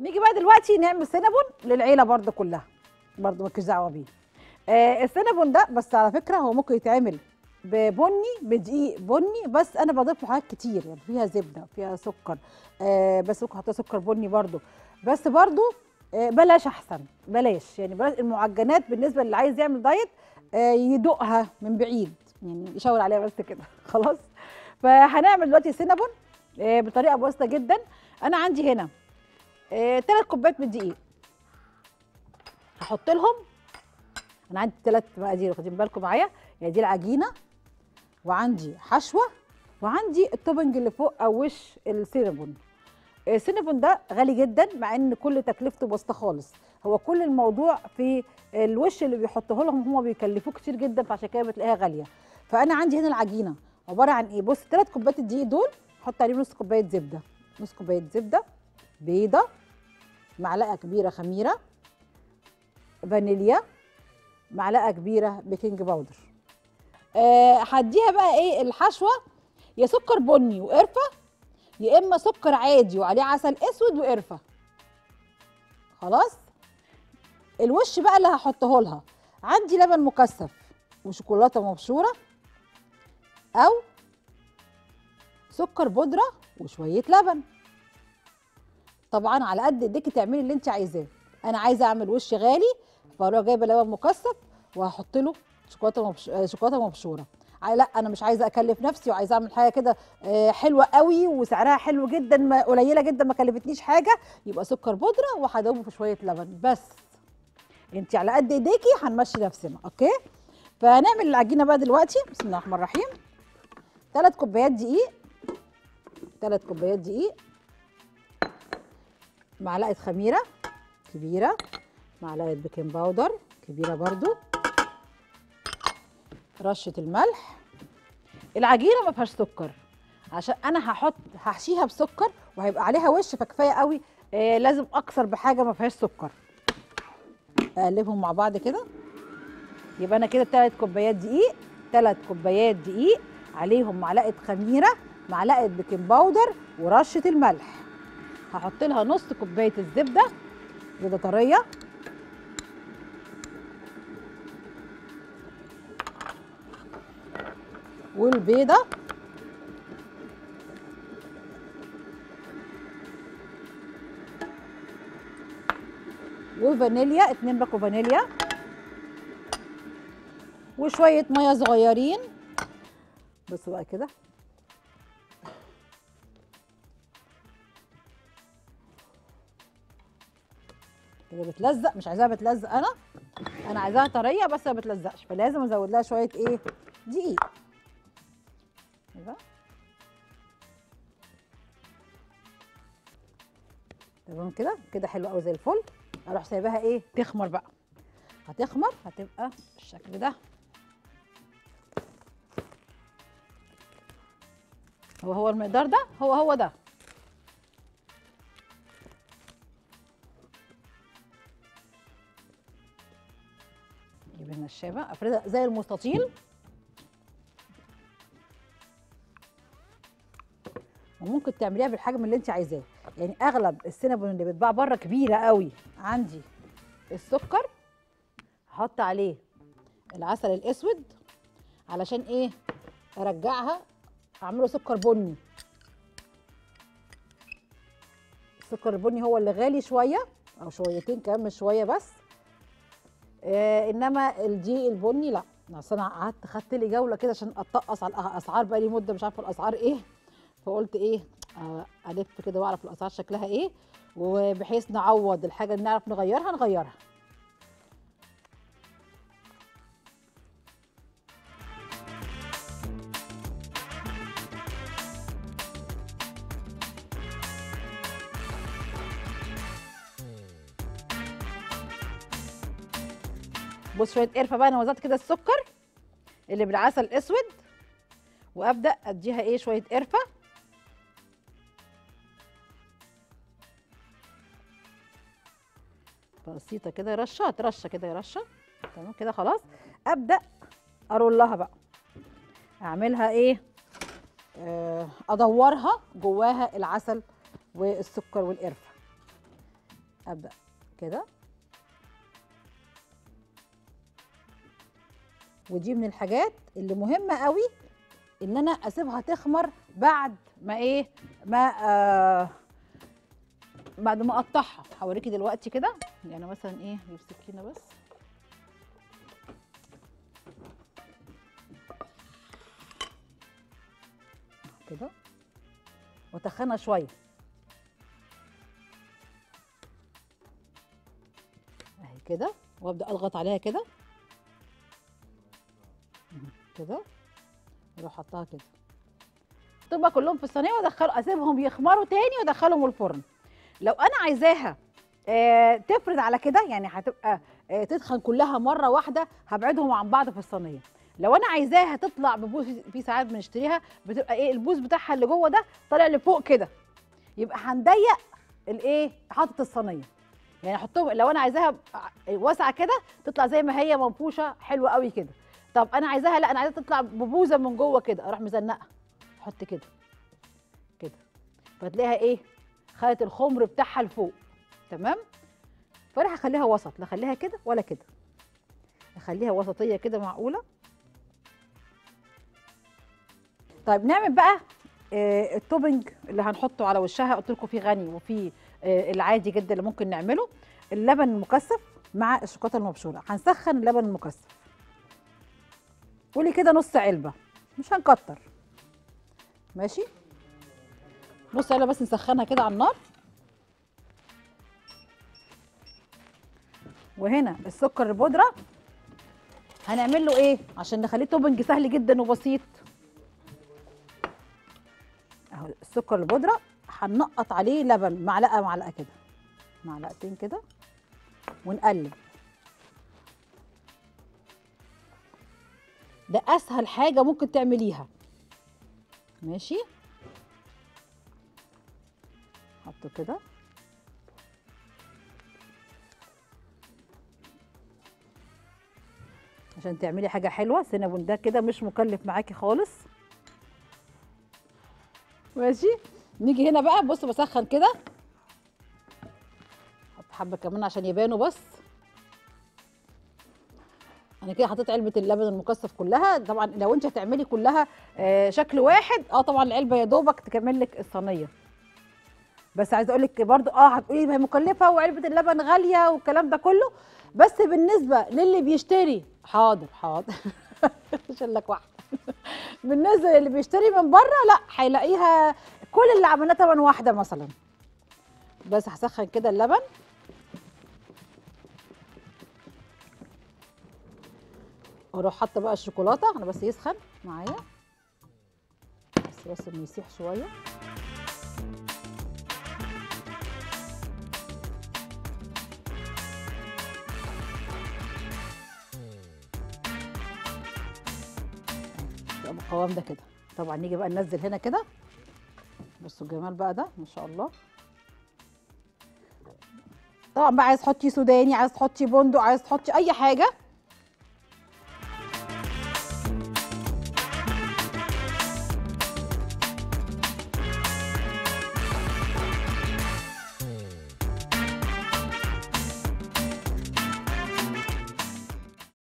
نيجي بقى دلوقتي نعمل سينابون للعيله برضه كلها برضه مالكش دعوه بيه آه السينابون ده بس على فكره هو ممكن يتعمل ببني بدقيق بني بس انا بضيف له حاجات كتير يعني فيها زبده فيها سكر آه بس ممكن احط سكر بني برضه بس برضه آه بلاش احسن بلاش يعني بلاش المعجنات بالنسبه للي عايز يعمل دايت آه يدوقها من بعيد يعني يشاور عليها بس كده خلاص فهنعمل دلوقتي سينابون آه بطريقه بسيطه جدا انا عندي هنا ثلاث كوبايات من الدقيق هحط لهم انا عندي ثلاث مقادير واخدين بالكم معايا يعني دي العجينه وعندي حشوه وعندي التوبنج اللي فوق او وش السينابون السينابون ده غالي جدا مع ان كل تكلفته بسيطه خالص هو كل الموضوع في الوش اللي بيحطوه لهم هم بيكلفوه كتير جدا فعشان كده بتلاقيها غاليه فانا عندي هنا العجينه عباره عن ايه بص ثلاث كوبايات الدقيق دول حط عليهم نص كوبايه زبده نص كوبايه زبده بيضه معلقه كبيره خميره فانيليا معلقه كبيره بيكنج باودر أه هديها بقى ايه الحشوه يا سكر بني وقرفه يا اما سكر عادي وعليه عسل اسود وقرفه خلاص الوش بقى اللي هحطه لها عندي لبن مكثف وشوكولاته مبشوره او سكر بودره وشويه لبن طبعا على قد ايديكي تعملي اللي انت عايزاه انا عايزه اعمل وش غالي فاروح جايبه لبن مكثف وهحط له شوكولاته مبش... شوكولاته مبشوره لا انا مش عايزه اكلف نفسي وعايزه اعمل حاجه كده حلوه قوي وسعرها حلو جدا ما قليله جدا ما كلفتنيش حاجه يبقى سكر بودره وهدوبه في شويه لبن بس انت على قد ايديكي هنمشي نفسنا اوكي فهنعمل العجينه بقى دلوقتي بسم الله الرحمن الرحيم ثلاث كوبايات دقيق ثلاث كوبايات دقيق معلقه خميره كبيره معلقه بيكنج باودر كبيره برضو رشه الملح العجينه ما فيهاش سكر عشان انا هحط هحشيها بسكر وهيبقى عليها وش فكفايه قوي آه لازم اكثر بحاجه ما فيهاش سكر اقلبهم مع بعض كده يبقى انا كده ثلاث كوبايات دقيق ثلاث كوبايات دقيق عليهم معلقه خميره معلقه بيكنج باودر ورشه الملح هحط لها نص كوبايه الزبده زبده طريه والبيضه وفانيليا اتنين باكو فانيليا وشويه ميه صغيرين بصوا بقى كده كده بتلزق مش عايزاها بتلزق انا انا عايزاها طريه بس ما بتلزقش فلازم ازود لها شويه ايه دقيق كده تمام كده كده حلو قوي زي الفل اروح سايباها ايه تخمر بقى هتخمر هتبقى بالشكل ده هو هو المقدار ده هو هو ده نجيب النشابه افردها زي المستطيل وممكن تعمليها بالحجم اللي انت عايزاه يعني اغلب السينابون اللي بيتباع بره كبيره قوي عندي السكر هحط عليه العسل الاسود علشان ايه ارجعها اعمله سكر بني السكر البني هو اللي غالي شويه او شويتين كمان مش شويه بس آه انما الدقيق البني لا اصل انا قعدت خدت لي جوله كده عشان اتقص على الاسعار بقى لي مده مش عارفه الاسعار ايه فقلت ايه آه الف كده واعرف الاسعار شكلها ايه وبحيث نعوض الحاجه اللي نعرف نغيرها نغيرها بص شويه قرفه بقى انا وزعت كده السكر اللي بالعسل الاسود وابدا اديها ايه شويه قرفه بسيطه كده رشه رشه كده رشه تمام كده خلاص ابدا ارولها بقى اعملها ايه آه ادورها جواها العسل والسكر والقرفه ابدا كده ودي من الحاجات اللي مهمه قوي ان انا اسيبها تخمر بعد ما ايه ما آه بعد ما اقطعها هوريكي دلوقتي كده يعني مثلا ايه اجيب سكينه بس كده واتخنها شويه اهي كده وابدا اضغط عليها كده كده اروح حطها كده تبقى كلهم في الصينيه وادخل اسيبهم يخمروا تاني وادخلهم الفرن لو انا عايزاها آه تفرد على كده يعني هتبقى آه تدخن كلها مره واحده هبعدهم عن بعض في الصينيه لو انا عايزاها تطلع ببوز في ساعات بنشتريها بتبقى ايه البوز بتاعها اللي جوه ده طالع لفوق كده يبقى هنضيق الايه حاطط الصينيه يعني احطهم لو انا عايزاها واسعه كده تطلع زي ما هي منفوشه حلوه قوي كده طب انا عايزاها لا انا عايزاها تطلع ببوزه من جوه كده اروح مزنقه احط كده كده فتلاقيها ايه خدت الخمر بتاعها لفوق تمام فانا هخليها وسط لا اخليها كده ولا كده اخليها وسطيه كده معقوله طيب نعمل بقى آه التوبنج اللي هنحطه على وشها قلت لكم في غني وفي آه العادي جدا اللي ممكن نعمله اللبن المكثف مع الشوكولاته المبشوره هنسخن اللبن المكثف قولي كده نص علبه مش هنكتر ماشي نص علبه بس نسخنها كده على النار وهنا السكر البودره هنعمل له ايه عشان نخليه توبنج سهل جدا وبسيط اهو السكر البودره هننقط عليه لبن معلقه معلقه كده معلقتين كده ونقلب ده اسهل حاجه ممكن تعمليها ماشي حطه كده عشان تعملي حاجه حلوه سينابون ده كده مش مكلف معاكي خالص ماشي نيجي هنا بقى بصوا بسخن كده احط حبه كمان عشان يبانوا بس انا كده حطيت علبه اللبن المكثف كلها طبعا لو انت هتعملي كلها آه شكل واحد اه طبعا العلبه يا دوبك تكمل لك الصينيه بس عايزه اقول لك برضو اه هتقولي ما هي مكلفه وعلبه اللبن غاليه والكلام ده كله بس بالنسبه للي بيشتري حاضر حاضر عشان لك واحده بالنسبه للي بيشتري من بره لا هيلاقيها كل اللي عملناه تمن واحده مثلا بس هسخن كده اللبن واروح حاطه بقى الشوكولاته انا بس يسخن معايا بس بس انه يسيح شويه يبقى بالقوام ده كده طبعا نيجي بقى ننزل هنا كده بصوا الجمال بقى ده ما شاء الله طبعا بقى عايز تحطي سوداني عايز تحطي بندق عايز تحطي اي حاجه